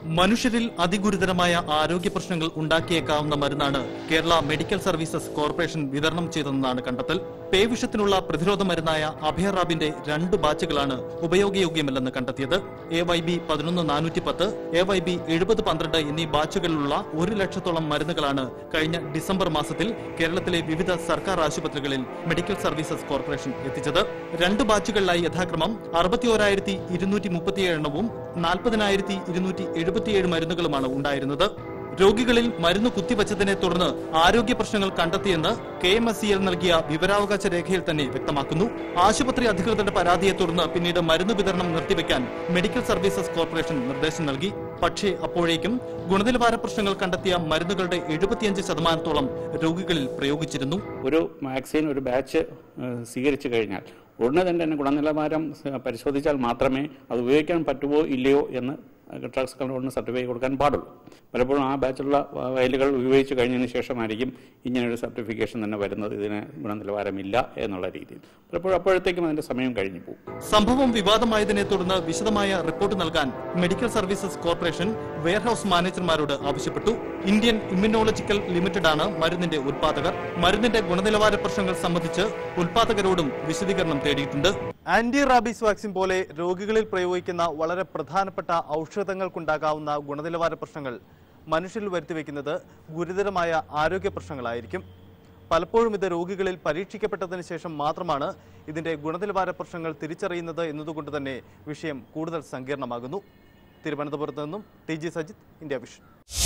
മനുഷ്യരിൽ അതിഗുരുതരമായ ആരോഗ്യ പ്രശ്നങ്ങൾ ഉണ്ടാക്കിയേക്കാവുന്ന മരുന്നാണ് കേരള മെഡിക്കൽ സർവീസസ് കോർപ്പറേഷൻ വിതരണം ചെയ്തതെന്നാണ് കണ്ടെത്തൽ പേവിഷത്തിനുള്ള പ്രതിരോധ മരുന്നായ അഭയറാബിന്റെ രണ്ട് ബാച്ചുകളാണ് ഉപയോഗയോഗ്യമല്ലെന്ന് കണ്ടെത്തിയത് എ വൈ ബി പതിനൊന്ന് നാനൂറ്റി പത്ത് എ വൈ ബി എഴുപത് പന്ത്രണ്ട് എന്നീ ബാച്ചുകളിലുള്ള ഒരു ലക്ഷത്തോളം മരുന്നുകളാണ് കഴിഞ്ഞ ഡിസംബർ മാസത്തിൽ കേരളത്തിലെ വിവിധ സർക്കാർ ആശുപത്രികളിൽ മെഡിക്കൽ സർവീസസ് കോർപ്പറേഷൻ എത്തിച്ചത് രണ്ട് ബാച്ചുകളിലായി യഥാക്രമം അറുപത്തിയോരായിരത്തി ഇരുന്നൂറ്റി മുപ്പത്തിയേഴ് എണ്ണവും നാൽപ്പതിനായിരത്തി ഇരുന്നൂറ്റി എഴുപത്തിയേഴ് മരുന്നുകളുമാണ് ഉണ്ടായിരുന്നത് രോഗികളിൽ മരുന്ന് കുത്തിവച്ചതിനെ തുടർന്ന് ആരോഗ്യ പ്രശ്നങ്ങൾ കണ്ടെത്തിയെന്ന് കെ എം എസ് സിയിൽ നൽകിയ വിവരാവകാശ രേഖയിൽ തന്നെ വ്യക്തമാക്കുന്നു ആശുപത്രി അധികൃതരുടെ പരാതിയെ തുടർന്ന് പിന്നീട് മരുന്ന് വിതരണം നിർത്തിവെക്കാൻ മെഡിക്കൽ സർവീസസ് കോർപ്പറേഷൻ നിർദ്ദേശം നൽകി പക്ഷേ അപ്പോഴേക്കും ഗുണനിലവാര പ്രശ്നങ്ങൾ കണ്ടെത്തിയ മരുന്നുകളുടെ എഴുപത്തിയഞ്ച് ശതമാനത്തോളം രോഗികളിൽ പ്രയോഗിച്ചിരുന്നു ഒരു വാക്സിൻ ഒരു ബാച്ച് ഏഹ്, സ്വീകരിച്ചു കഴിഞ്ഞാൽ ഉടനെ തന്നെ അതിന്റെ ഗുണനിലവാരം സ- പരിശോധിച്ചാൽ മാത്രമേ അത് ഉപയോഗിക്കാൻ പറ്റുമോ ഇല്ലയോ എന്ന് ഡ്രഗ്സ് കൺട്രോളിന് സർട്ടിഫിക്കറ്റ് കൊടുക്കാൻ പാടുള്ളൂ പലപ്പോഴും ആ ബാച്ചുള്ള വ- വയലുകൾ ഉപയോഗിച്ച് കഴിഞ്ഞതിന് ശേഷമായിരിക്കും ഇങ്ങനൊരു സർട്ടിഫിക്കേഷൻ തന്നെ വരുന്നത് ഇതിന് ഗുണനിലവാരമില്ല എന്നുള്ള രീതിയിൽ പലപ്പോഴും അപ്പോഴത്തേക്കും അതിന്റെ സമയം കഴിഞ്ഞു പോകും സംഭവം വിവാദമായതിനെ തുടർന്ന് വിശദമായ റിപ്പോർട്ട് നൽകാൻ മെഡിക്കൽ സർവീസസ് കോർപ്പറേഷൻ വെയർഹൌസ് മാനേജർമാരോട് ആവശ്യപ്പെട്ടു ഇന്ത്യൻ ഇമ്മ്യൂണോളജിക്കൽ ലിമിറ്റഡ് ആണ് മരുന്നിന്റെ ഉൽപാദകർ മരുന്നിന്റെ ഗുണനിലവാര പ്രശ്നങ്ങൾ സംബന്ധിച്ച് ഉൽപാദകരോടും വിശദീകരണം തേടിയിട്ടുണ്ട് ആന്റി റാബീസ് വാക്സിൻ പോലെ രോഗികളിൽ പ്രയോഗിക്കുന്ന വളരെ പ്രധാനപ്പെട്ട ഔഷധങ്ങൾക്കുണ്ടാകാവുന്ന ഗുണനിലവാര പ്രശ്നങ്ങൾ മനുഷ്യരിൽ വരുത്തിവെക്കുന്നത് ഗുരുതരമായ ആരോഗ്യ പ്രശ്നങ്ങളായിരിക്കും പലപ്പോഴും ഇത് രോഗികളിൽ പരീക്ഷിക്കപ്പെട്ടതിന് ശേഷം മാത്രമാണ് ഇതിന്റെ ഗുണനിലവാര പ്രശ്നങ്ങൾ തിരിച്ചറിയുന്നത് എന്നതുകൊണ്ട് തന്നെ വിഷയം കൂടുതൽ സങ്കീർണമാകുന്നു തിരുവനന്തപുരത്ത് നിന്നും T G Sajith India vision